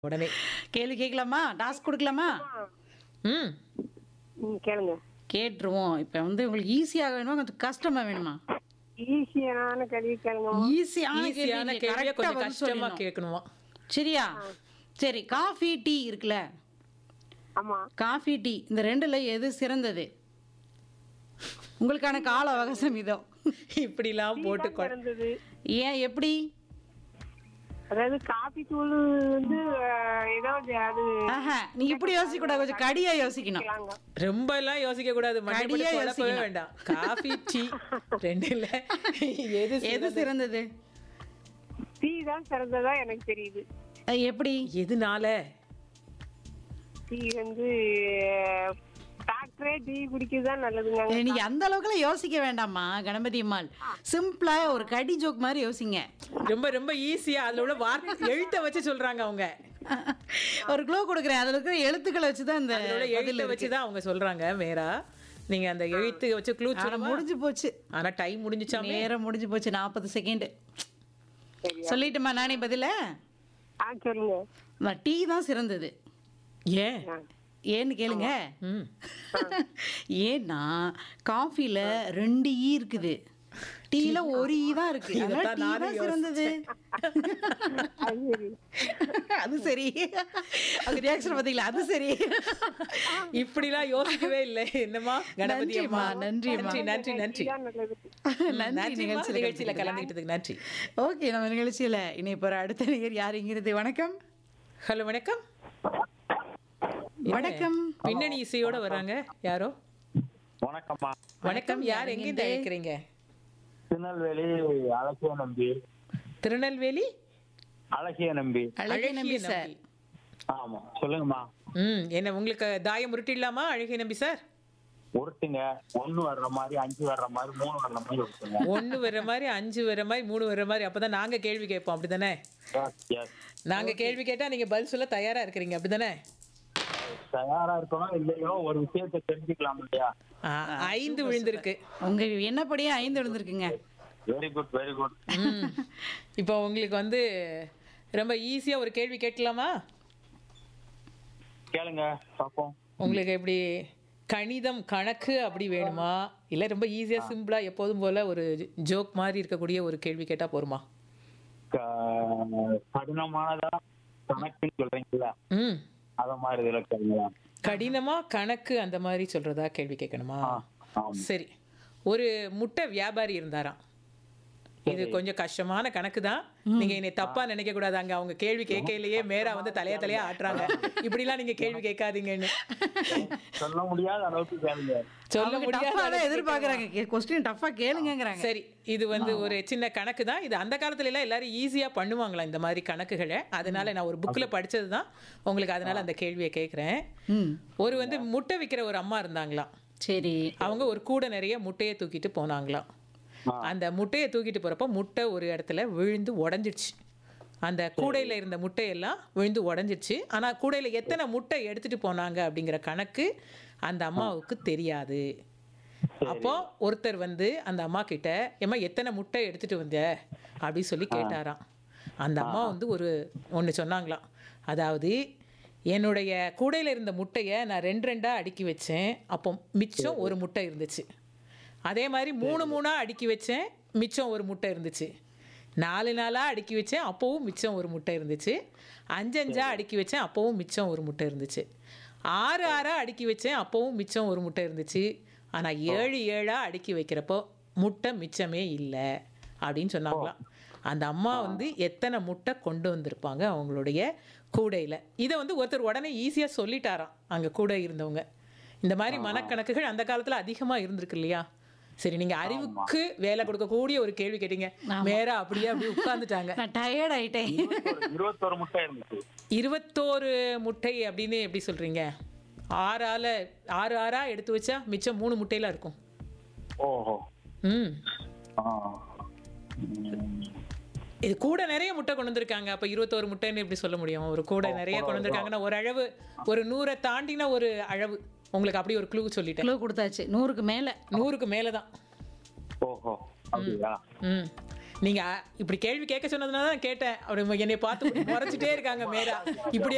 உடனே கேள்வி கேட்கலாமா டாஸ்க் கொடுக்கலாமா ம் ம் கேளுங்க கேட்டுருவோம் இப்போ வந்து உங்களுக்கு ஈஸியாக வேணுமா கொஞ்சம் கஷ்டமா வேணுமா ஈஸியான கேள்வி கேளுங்க ஈஸியான ஈஸியான கேள்வி கேள்வியை correct ஆ கொஞ்சம் பதில் கஷ்டமா சொல்லணும். கேட்கணுமா சரியா சரி காஃபி டீ இருக்குல்ல ஆமா காஃபி டீ இந்த ரெண்டுல எது சிறந்தது உங்களுக்கான கால அவகாசம் இதோ இப்படிலாம் போட்டு கொ- இருந்தது ஏன் எப்படி அதாவது காபி தூள் வந்து அஹ், ஏதோ அது ஆஹா நீ இப்படி யோசிக்க கூடாது கொஞ்சம் கடியா யோசிக்கணும் வைக்கலாங்க. ரொம்ப எல்லாம் யோசிக்க கூடாது மண்டைப்படி கடியா குழப்பவே யோசிக்கணும். வேண்டாம் காஃபி டீ ரெண்டு இல்ல எது எது சிறந்தது? சிறந்தது டீ தான் சிறந்ததா எனக்கு தெரியுது அது எப்படி எதுனால டீ வந்து டாக்டரே டீ குடிக்கிறது நல்லதுங்க நீங்க அந்த அளவுக்குலாம் யோசிக்க வேண்டாமா கணபதி அம்மாள் சிம்பிளா ஒரு கடி ஜோக் மாதிரி யோசிங்க ரொம்ப ரொம்ப ஈஸியா அதுல உள்ள வார்த்தை எழுத்த வச்சு சொல்றாங்க அவங்க ஒரு க்ளோ கொடுக்குறேன் அதுல இருக்கிற எழுத்துக்களை வச்சு தான் இந்த அதோட எழுத்த வச்சு தான் அவங்க சொல்றாங்க மேரா நீங்க அந்த எழுத்து வச்சு க்ளூ ஆனா சொல்லுமா முடிஞ்சு போச்சு ஆனா டைம் முடிஞ்சுச்சாமே நேரம் முடிஞ்சு போச்சு நாற்பது செகண்ட் சரியா சொல்லிட்டுமா நானே பதில ஆ சொல்லுங்க டீ தான் சிறந்தது ஏன் ஆ. ஏன்னு கேளுங்க ம் ஏன்னா காஃபில ரெண்டு ஈ இருக்குது டீல ஒரு ஈ தான் இருக்கு அதனால இதைத்தான் டீ நானும் தான் சிறந்தது அது சரி அது சரி அவங்க ரியாக்ஷன் பாத்தீங்களா அது சரி இப்படிலாம் யோசிக்கவே இல்லை என்னமா கணபதி அம்மா நன்றிம்மா, நன்றிம்மா. நன்றி நன்றி நன்றி டீ தான் நல்லது நன்றி நன்றிம்மா, நிகழ்ச்சியில நிகழ்ச்சியில கலந்துக்கிட்டதுக்கு நன்றி ஓகே நம்ம நிகழ்ச்சியில இனி போற அடுத்த நிகர் யாருங்கிறது வணக்கம் ஹலோ வணக்கம் வணக்கம் பின்னணி இசையோட வராங்க யாரோ வணக்கம்மா வணக்கம் யார் எங்கிருந்து அழைக்கிறீங்க திருநெல்வேலி அழகிய நம்பி திருநெல்வேலி அழகிய நம்பி அழகிய நம்பி சார் ஆமா சொல்லுங்கம்மா ம் என்ன உங்களுக்கு தாயம் உருட்டிடலாமா அழகிய நம்பி சார் உருட்டுங்க ஒண்ணு வர்ற மாதிரி அஞ்சு வர்ற மாதிரி மூணு வர்ற மாதிரி உருட்டுங்க ஒண்ணு வர்ற மாதிரி அஞ்சு வர்ற மாதிரி மூணு வர்ற மாதிரி அப்பதான் நாங்க கேள்வி கேட்போம் அப்படிதானே Yes, yes. நாங்க கேள்வி கேட்டா நீங்க பதில் சொல்ல தயாரா இருக்கிறீங்க அப்படிதானே தயாரா இருக்கணும் இல்லையோ ஒரு விஷயத்தை தெரிஞ்சுக்கலாம் இல்லையா ஆ, ஐந்து விழுந்திருக்கு உங்க என்னப்படியே ஐந்து விழுந்திருக்குங்க வெரி குட் வெரி குட் ம். இப்போ உங்களுக்கு வந்து ரொம்ப ஈஸியா ஒரு கேள்வி கேட்கலாமா கேளுங்க பாப்போம் உங்களுக்கு எப்படி கணிதம் கணக்கு அப்படி வேணுமா இல்ல ரொம்ப ஈஸியா சிம்பிளா எப்போதும் போல ஒரு ஜோக் மாதிரி இருக்கக்கூடிய ஒரு கேள்வி கேட்டா போருமா க- கடினமானதா கணக்குன்னு சொல்றீங்களா ம் அத மாதிரி இதுல கேளுங்களா கடினமா கணக்கு அந்த மாதிரி சொல்றதா கேள்வி கேட்கணுமா ஆ, ஆமா. சரி ஒரு முட்டை வியாபாரி இருந்தாராம் இது கொஞ்சம் கஷ்டமான கணக்கு தான் நீங்க என்னை தப்பா நினைக்க கூடாது அங்க அவங்க கேள்வி கேட்கலையே மேரா வந்து தலையா தலையா ஆட்டுறாங்க இப்படிலாம் நீங்க கேள்வி கேட்காதீங்கன்னு சொல்ல முடியாத அளவுக்கு கேளுங்க சொல்ல அவங்க முடியாத டஃப்பா தான் அளவுக்கு எதிர்பார்க்கறாங்க கொஸ்டின் டஃபா கேளுங்கங்கறாங்க சரி இது வந்து ஒரு சின்ன கணக்கு தான் இது அந்த காலத்துல எல்லாம் எல்லாரும் ஈஸியா பண்ணுவாங்களா இந்த மாதிரி கணக்குகளை அதனால நான் ஒரு புக்ல படிச்சது தான் உங்களுக்கு அதனால அந்த கேள்வியை கேட்குறேன் ம் ஒரு வந்து முட்டை விற்கிற ஒரு அம்மா இருந்தாங்களாம் சரி அவங்க ஒரு கூடை நிறைய முட்டையை தூக்கிட்டு போனாங்களாம் அந்த முட்டையை தூக்கிட்டு போறப்ப முட்டை ஒரு இடத்துல விழுந்து உடஞ்சிடுச்சு அந்த கூடையில இருந்த முட்டையெல்லாம் விழுந்து உடஞ்சிடுச்சு ஆனா கூடையில எத்தனை முட்டை எடுத்துட்டு போனாங்க அப்படிங்கிற கணக்கு அந்த அம்மாவுக்கு தெரியாது அப்போ ஒருத்தர் வந்து அந்த அம்மா கிட்ட ஏம்மா எத்தனை முட்டை எடுத்துட்டு வந்த அப்படி சொல்லி கேட்டாராம் அந்த அம்மா வந்து ஒரு ஒன்று சொன்னாங்களாம் அதாவது என்னுடைய கூடையில் இருந்த முட்டையை நான் ரெண்டு ரெண்டாக அடுக்கி வச்சேன் அப்போ மிச்சம் ஒரு முட்டை இருந்துச்சு அதே மாதிரி மூணு மூணாக அடுக்கி வச்சேன் மிச்சம் ஒரு முட்டை இருந்துச்சு நாலு நாளாக அடுக்கி வச்சேன் அப்போவும் மிச்சம் ஒரு முட்டை இருந்துச்சு அஞ்சஞ்சா அடுக்கி வச்சேன் அப்போவும் மிச்சம் ஒரு முட்டை இருந்துச்சு ஆறு ஆறாக அடுக்கி வச்சேன் அப்போவும் மிச்சம் ஒரு முட்டை இருந்துச்சு ஆனால் ஏழு ஏழாக அடுக்கி வைக்கிறப்போ முட்டை மிச்சமே இல்லை அப்படின்னு சொன்னாங்களாம் அந்த அம்மா வந்து எத்தனை முட்டை கொண்டு வந்திருப்பாங்க அவங்களுடைய கூடையில் இதை வந்து ஒருத்தர் உடனே ஈஸியாக சொல்லிட்டாராம் அங்கே கூட இருந்தவங்க இந்த மாதிரி மனக்கணக்குகள் அந்த காலத்தில் அதிகமாக இருந்திருக்கு இல்லையா சரி நீங்க அறிவுக்கு வேலை கொடுக்கக்கூடிய ஒரு கேள்வி கேட்டீங்க மேரா அப்படியே அப்படியே உட்கார்ந்துட்டாங்க நான் டயர்ட் ஆயிட்டேன் இருபத்தொரு- இருபத்தொரு முட்டை இருந்துச்சு இருபத்தோரு முட்டை அப்படின்னு எப்படி சொல்றீங்க ஆறால ஆறு ஆறா எடுத்து வச்சா மிச்சம் மூணு முட்டையில இருக்கும் ஓஹோ ம் ஆ. ம். இது கூட நிறைய முட்டை கொண்டு வந்திருக்காங்க அப்ப இருபத்தோரு முட்டைன்னு எப்படி சொல்ல முடியும் ஒரு கூட நிறைய கொண்டு வந்திருக்காங்கன்னா ஒரு அளவு ஒரு நூறை தாண்டின ஒரு அளவு உங்களுக்கு அப்படி ஒரு க்ளூ சொல்லிட்டேன் க்ளூ கொடுத்தாச்சு நூறுக்கு மேல நூறுக்கு மேலே தான் ஓஹோ அப்படியா ம் நீங்க அ, இப்படி கேள்வி கேட்க சொன்னதுனால தான் கேட்டேன் அப்படி என்னை பார்த்து முறைச்சிட்டே இருக்காங்க மேரா இப்படி